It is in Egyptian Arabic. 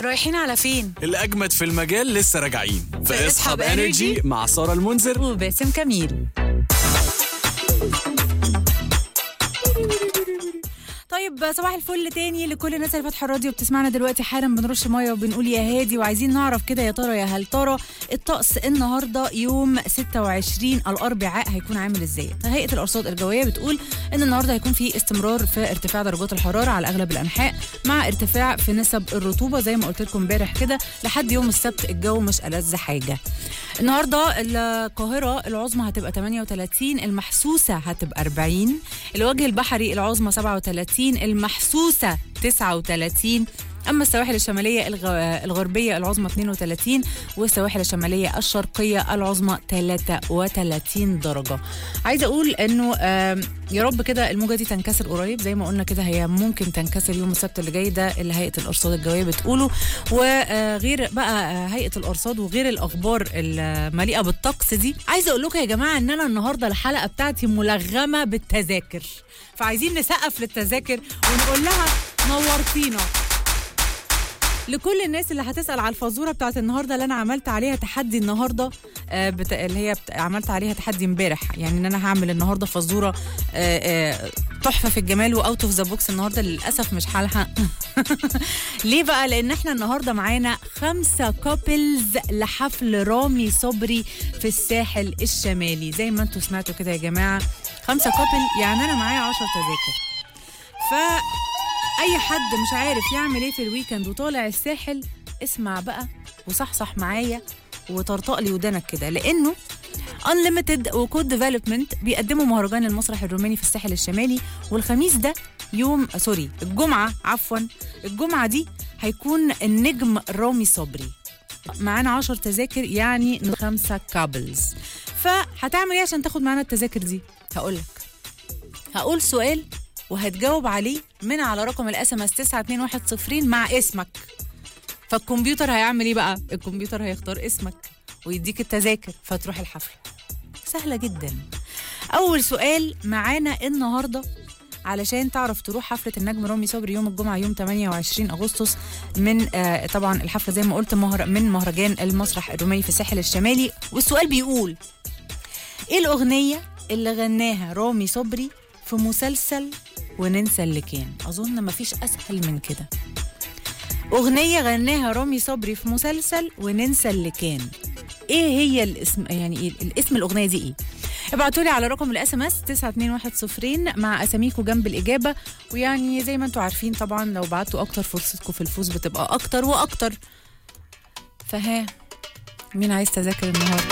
رايحين على فين؟ الأجمد في المجال لسه راجعين في في اسحب اسحب انرجي Energy مع سارة المنذر وباسم كميل طيب صباح الفل تاني لكل الناس اللي فاتحه الراديو بتسمعنا دلوقتي حالا بنرش ميه وبنقول يا هادي وعايزين نعرف كده يا ترى يا هل ترى الطقس النهارده يوم 26 الاربعاء هيكون عامل ازاي؟ هيئه الارصاد الجويه بتقول ان النهارده هيكون في استمرار في ارتفاع درجات الحراره على اغلب الانحاء مع ارتفاع في نسب الرطوبه زي ما قلت لكم امبارح كده لحد يوم السبت الجو مش ألذ حاجه. النهارده القاهره العظمى هتبقى 38 المحسوسه هتبقى 40 الوجه البحري العظمى 37 المحسوسه 39 اما السواحل الشماليه الغ- الغربيه العظمى 32 والسواحل الشماليه الشرقيه العظمى 33 درجه عايزه اقول انه آم، يا رب كده الموجه دي تنكسر قريب زي ما قلنا كده هي ممكن تنكسر يوم السبت اللي جاي ده اللي هيئه الارصاد الجويه بتقوله وغير بقى آه، هيئه الارصاد وغير الاخبار المليئه بالطقس دي عايزه اقول لكم يا جماعه ان انا النهارده الحلقه بتاعتي ملغمه بالتذاكر فعايزين نسقف للتذاكر ونقول لها نورتينا لكل الناس اللي هتسال على الفازوره بتاعت النهارده اللي انا عملت عليها تحدي النهارده آه، بت... اللي هي بت... عملت عليها تحدي امبارح يعني ان انا هعمل النهارده فازوره آه، آه، تحفه في الجمال واوت اوف ذا بوكس النهارده للاسف مش هلحق ليه بقى لان احنا النهارده معانا خمسه كابلز لحفل رامي صبري في الساحل الشمالي زي ما انتم سمعتوا كده يا جماعه خمسه كابل يعني انا معايا 10 تذاكر ف اي حد مش عارف يعمل ايه في الويكند وطالع الساحل اسمع بقى وصحصح معايا وطرطق لي ودانك كده لانه انليمتد وكود ديفلوبمنت بيقدموا مهرجان المسرح الروماني في الساحل الشمالي والخميس ده يوم سوري الجمعه عفوا الجمعه دي هيكون النجم رامي صبري معانا 10 تذاكر يعني خمسه كابلز فهتعمل ايه عشان تاخد معانا التذاكر دي هقولك هقول سؤال وهتجاوب عليه من على رقم الاس ام اس 92110 مع اسمك فالكمبيوتر هيعمل ايه بقى الكمبيوتر هيختار اسمك ويديك التذاكر فتروح الحفله سهله جدا اول سؤال معانا النهارده علشان تعرف تروح حفلة النجم رامي صبري يوم الجمعة يوم 28 أغسطس من آه طبعا الحفلة زي ما قلت مهر من مهرجان المسرح الروماني في الساحل الشمالي والسؤال بيقول ايه الأغنية اللي غناها رامي صبري في مسلسل وننسى اللي كان أظن مفيش أسهل من كده أغنية غناها رامي صبري في مسلسل وننسى اللي كان ايه هي الاسم يعني إيه الاسم الأغنية دي ايه ابعتوا لي على رقم الاس ام اس 92110 مع اساميكم جنب الاجابه ويعني زي ما انتم عارفين طبعا لو بعتوا اكتر فرصتكم في الفوز بتبقى اكتر واكتر فها مين عايز تذاكر النهارده